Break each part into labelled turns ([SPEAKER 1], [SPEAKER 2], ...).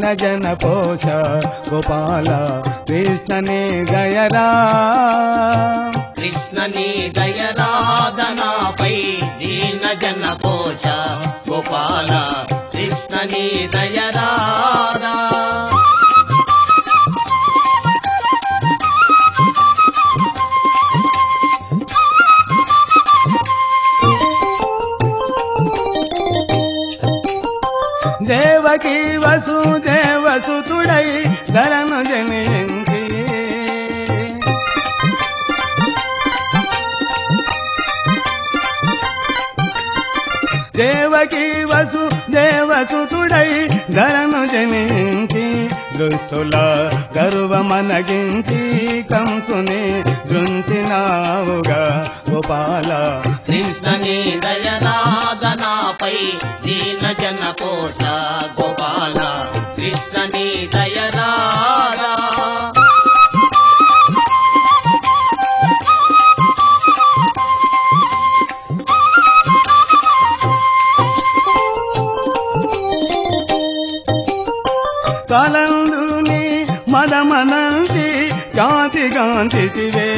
[SPEAKER 1] జన పోష గోపాల కృష్ణని దయరా
[SPEAKER 2] కృష్ణ నీ దయరాధనాపై దీన జన పోష గోపాల కృష్ణ నీ దయరాధా
[SPEAKER 1] దేవకి వసుదేవసుతుడై ధరను జనించి దేవకి వసు దేవసుతుడై ధరను జనించి దుస్తుల గరువ మనగించి కంసుని దృంచినావుగా గోపాల
[SPEAKER 2] కృష్ణ నీ దయరాధనాపై దీన జన పోష గోపాల కృష్ణ నీ దయరాధా
[SPEAKER 1] కలందుని మదమనంతి శాంతి గాంతివే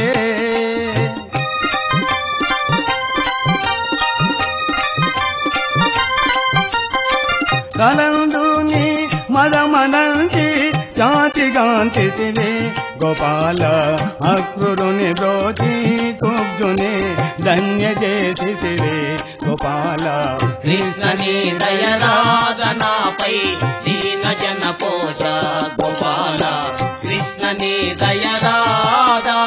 [SPEAKER 1] కలందుని మదమనంతి శాంతి గాంతివే గోపాల అక్రుని బ్రోచి కుబ్జుని ధన్య చేసివే గోపాల
[SPEAKER 2] కృష్ణ నీ దయరాధనాపై దీన జన పోష గోపాల కృష్ణ నీ దయరాధా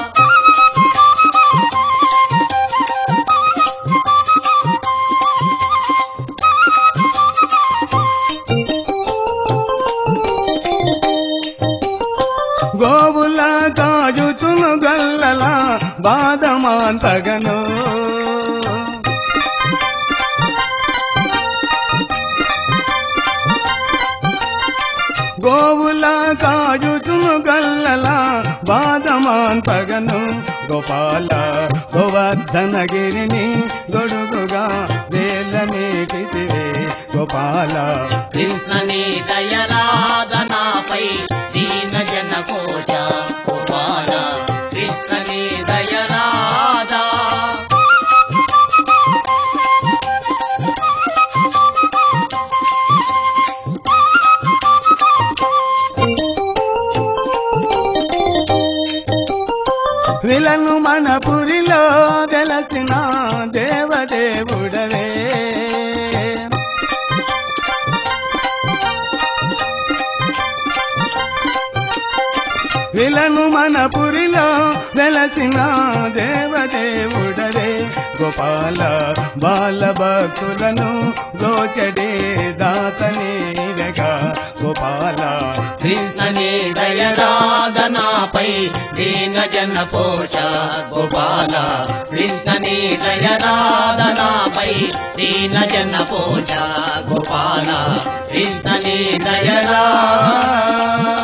[SPEAKER 1] గోవుల కాజుతును గల్లల బాధమాంతగను గోవుల కాజుతును గల్లల బాధమాంతగను గోపాల గోవర్ధనగిరిని గొడుగుగా వేలమేటివే గోపాల
[SPEAKER 2] కృష్ణ నీ దయరాధనాపై దీన జన పోష గోపాల కృష్ణ నీ దయరాధా
[SPEAKER 1] విలను మన పురిలో వెలసిన దేవదేవుడవే విలను మన పురిలో వెలసిన దేవదేవుడవే గోపాల బాల భక్తులను దోచడే దాతనేరగా గోపాల
[SPEAKER 2] కృష్ణ నీ దయరాధనాపై దీన జన పోష గోపాల కృష్ణ నీ దయరాధనాపై దీన జన పోష గోపాల కృష్ణ నీ దయరా